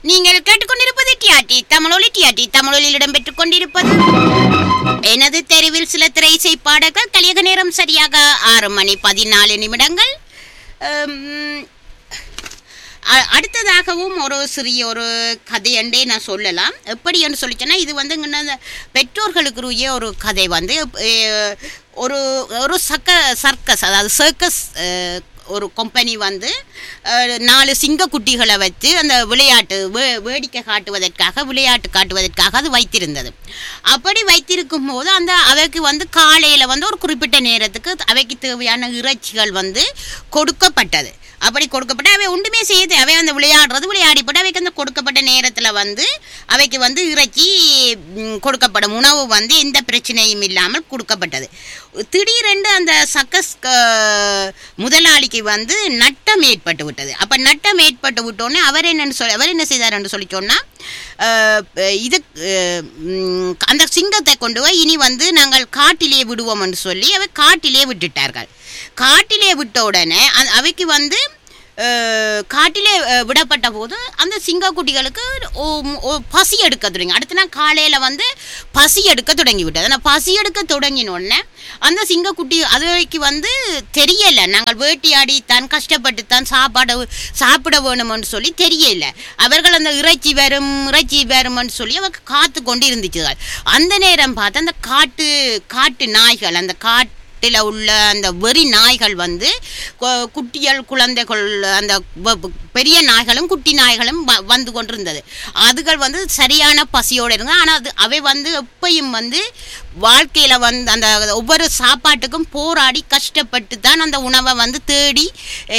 நீங்கள் கேட்டுக்கொண்டிருப்பது டிஆர்டி தமிழொலி டிஆர்டி தமிழொலியில் இடம்பெற்றுக் கொண்டிருப்பது எனது தெருவில் சில திரைசை பாடல்கள் கலியக நேரம் சரியாக ஆறு மணி பதினாலு நிமிடங்கள் உம், அ- அடுத்ததாகவும் ஒரு சிறிய ஒரு கதை என்றே நான் சொல்லலாம் எப்படி என்று சொல்லிச்சேன்னா இது வந்து இங்கன இந்த பெற்றோர்களுக்குரிய ஒரு கதை வந்து அஹ், ஒரு ஒரு சக்க சர்க்கஸ் அதாவது சர்க்கஸ் ஒரு கம்பெனி வந்து அஹ், நாலு சிங்கக்குட்டிகளை வச்சு அந்த விளையாட்டு வே- வேடிக்கை காட்டுவதற்காக விளையாட்டு காட்டுவதற்காக அது வைத்திருந்தது அப்படி வைத்திருக்கும் போது அந்த அவைக்கு வந்து காலையில் வந்து ஒரு குறிப்பிட்ட நேரத்துக்கு அவைக்கு தேவையான இறைச்சிகள் வந்து கொடுக்கப்பட்டது அப்படி கொடுக்கப்பட்ட அவை ஒன்றுமே செய்யுது அவை அந்த விளையாடுறது விளையாடிப்பட்டு அவைக்கு அந்த கொடுக்கப்பட்ட நேரத்தில் வந்து அவைக்கு வந்து இறைச்சி ம், கொடுக்கப்படும் உணவு வந்து எந்த பிரச்சனையும் இல்லாமல் கொடுக்கப்பட்டது திடீரென்று அந்த சக்கஸ் க- முதலாளிக்கு வந்து நட்டம் ஏற்பட்டு விட்டது அப்போ நட்டம் ஏற்பட்டு விட்டோன்னே அவர் என்னன்னு சொல்லி அவர் என்ன செய்தார் என்று சொல்லி சொன்னால் இது அஹ், ம், அந்த சிங்கத்தை கொண்டு போய் இனி வந்து நாங்கள் காட்டிலே விடுவோம் என்று சொல்லி அவை காட்டிலே விட்டுட்டார்கள் காட்டிலே விட்ட உடனே அ- அவைக்கு வந்து அஹ், காட்டிலே அஹ், விடப்பட்ட போது அந்த சிங்கக்குட்டிகளுக்கு ஓ- ஓ- பசி எடுக்க தொடங்கி அடுத்த நாள் காலையில் வந்து பசி எடுக்க தொடங்கி விட்டது அந்த பசி எடுக்க தொடங்கின உடனே அந்த சிங்கக்குட்டி அதுக்கு வந்து தெரியல நாங்கள் வேட்டையாடி தான் கஷ்டப்பட்டு தான் சாப்பாடு சாப்பிட வேணும்னு சொல்லி தெரியல அவர்கள் அந்த இறைச்சி வரும் இறைச்சி வரும்னு சொல்லி அவங்க காத்து கொண்டு இருந்துச்சுகள் அந்த நேரம் பார்த்து அந்த காட்டு காட்டு நாய்கள் அந்த காட்டு காட்டில் உள்ள அந்த வெறி நாய்கள் வந்து கு- குட்டிகள் குழந்தைகள் அந்த வ- வ- பெரிய நாய்களும் குட்டி நாய்களும் வ- வந்து கொண்டிருந்தது அதுகள் வந்து சரியான பசியோடு இருங்க ஆனால் அது அவை வந்து எப்பயும் வந்து வாழ்க்கையில் வந்து அந்த ஒவ்வொரு சாப்பாட்டுக்கும் போராடி கஷ்டப்பட்டு தான் அந்த உணவை வந்து தேடி ஏ,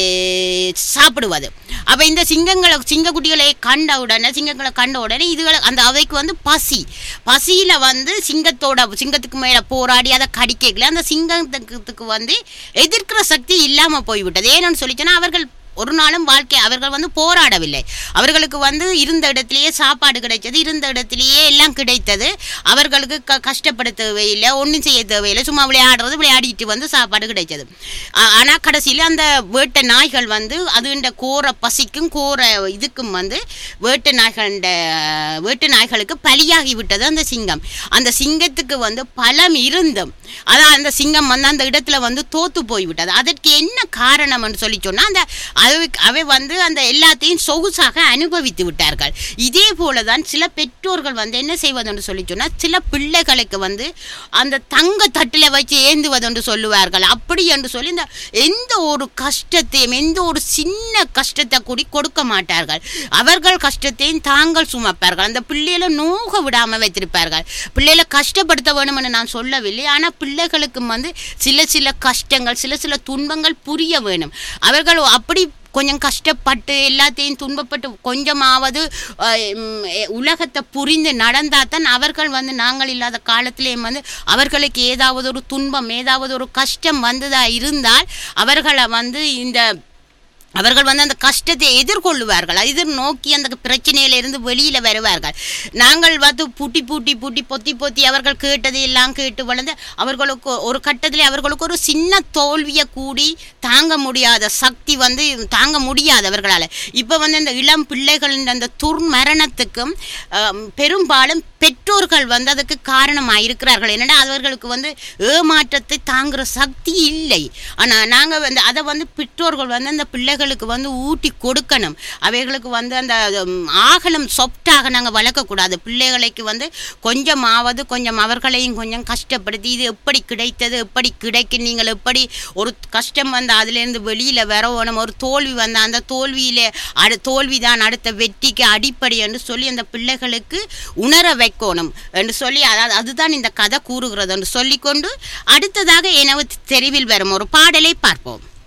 சாப்பிடுவது அப்போ இந்த சிங்கங்களை சிங்கக்குட்டிகளை கண்ட உடனே சிங்கங்களை கண்ட உடனே இதுகளை அந்த அவைக்கு வந்து பசி பசியில் வந்து சிங்கத்தோட சிங்கத்துக்கு மேலே போராடி அதை கடிக்கல அந்த சிங்கத்துக்கு வந்து எதிர்க்கிற சக்தி இல்லாமல் போய்விட்டது ஏன்னு சொல்லிச்சோன்னா அவர்கள் ஒரு நாளும் வாழ்க்கை அவர்கள் வந்து போராடவில்லை அவர்களுக்கு வந்து இருந்த இடத்திலேயே சாப்பாடு கிடைச்சது இருந்த இடத்திலேயே எல்லாம் கிடைத்தது அவர்களுக்கு க கஷ்டப்பட தேவையில்லை ஒன்றும் செய்ய தேவையில்லை சும்மா விளையாடுறது விளையாடிட்டு வந்து சாப்பாடு கிடைச்சது ஆனால் கடைசியில் அந்த வேட்டை நாய்கள் வந்து அதுண்ட கோர பசிக்கும் கோர இதுக்கும் வந்து வேட்டை நாய்கள வேட்டை நாய்களுக்கு பலியாகி விட்டது அந்த சிங்கம் அந்த சிங்கத்துக்கு வந்து பலம் இருந்தும் அதான் அந்த சிங்கம் வந்து அந்த இடத்துல வந்து தோத்து போய்விட்டது அதற்கு என்ன காரணம்னு சொல்லி சொன்னா அந்த அவை அவை வந்து அந்த எல்லாத்தையும் சொகுசாக அனுபவித்து விட்டார்கள் இதே போல தான் சில பெற்றோர்கள் வந்து என்ன செய்வதுன்னு சொல்லி சொன்னால் சில பிள்ளைகளுக்கு வந்து அந்த தங்க தட்டில் வச்சு ஏந்துவதென்று சொல்லுவார்கள் அப்படி என்று சொல்லி இந்த எந்த ஒரு கஷ்டத்தையும் எந்த ஒரு சின்ன கஷ்டத்தை கூடி கொடுக்க மாட்டார்கள் அவர்கள் கஷ்டத்தையும் தாங்கள் சுமப்பார்கள் அந்த பிள்ளைகளை நோக விடாமல் வைத்திருப்பார்கள் பிள்ளைகளை கஷ்டப்படுத்த வேணும்னு நான் சொல்லவில்லை ஆனால் பிள்ளைகளுக்கு வந்து சில சில கஷ்டங்கள் சில சில துன்பங்கள் புரிய வேணும் அவர்கள் அப்படி கொஞ்சம் கஷ்டப்பட்டு எல்லாத்தையும் துன்பப்பட்டு கொஞ்சமாவது அஹ், உம், எ- உலகத்தை புரிந்து நடந்தால் தான் அவர்கள் வந்து நாங்கள் இல்லாத காலத்திலேயும் வந்து அவர்களுக்கு ஏதாவது ஒரு துன்பம் ஏதாவது ஒரு கஷ்டம் வந்ததா இருந்தால் அவர்களை வந்து இந்த அவர்கள் வந்து அந்த கஷ்டத்தை எதிர்கொள்ளுவார்கள் எதிர்நோக்கி அந்த பிரச்சனையிலிருந்து வெளியில் வருவார்கள் நாங்கள் வந்து பூட்டி பூட்டி பூட்டி பொத்தி பொத்தி அவர்கள் கேட்டதை எல்லாம் கேட்டு வளர்ந்து அவர்களுக்கு ஒரு கட்டத்தில் அவர்களுக்கு ஒரு சின்ன தோல்வியை கூடி தாங்க முடியாத சக்தி வந்து தாங்க முடியாது அவர்களால் இப்போ வந்து இந்த இளம் பிள்ளைகளின் அந்த துர்மரணத்துக்கும் ஆம், பெரும்பாலும் பெற்றோர்கள் வந்து அதுக்கு காரணமாக இருக்கிறார்கள் என்னடா அவர்களுக்கு வந்து ஏமாற்றத்தை தாங்குற சக்தி இல்லை ஆனால் நாங்கள் வந்து அதை வந்து பெற்றோர்கள் வந்து அந்த பிள்ளைகளுக்கு வந்து ஊட்டி கொடுக்கணும் அவைகளுக்கு வந்து அந்த உம், ஆகலம் சொப்டாக நாங்கள் வளர்க்கக்கூடாது பிள்ளைகளுக்கு வந்து கொஞ்சமாவது கொஞ்சம் அவர்களையும் கொஞ்சம் கஷ்டப்படுத்தி இது எப்படி கிடைத்தது எப்படி கிடைக்கும் நீங்கள் எப்படி ஒரு கஷ்டம் வந்து அதுலேருந்து வெளியில் வரணும் ஒரு தோல்வி வந்து அந்த தோல்வியிலே அடு தோல்வி தான் அடுத்த வெற்றிக்கு அடிப்படை என்று சொல்லி அந்த பிள்ளைகளுக்கு உணர வைக்கணும் என்று சொல்லி அதாவது அதுதான் இந்த கதை கூறுகிறது என்று சொல்லிக்கொண்டு அடுத்ததாக எனது தெரிவில் வரும் ஒரு பாடலை பார்ப்போம்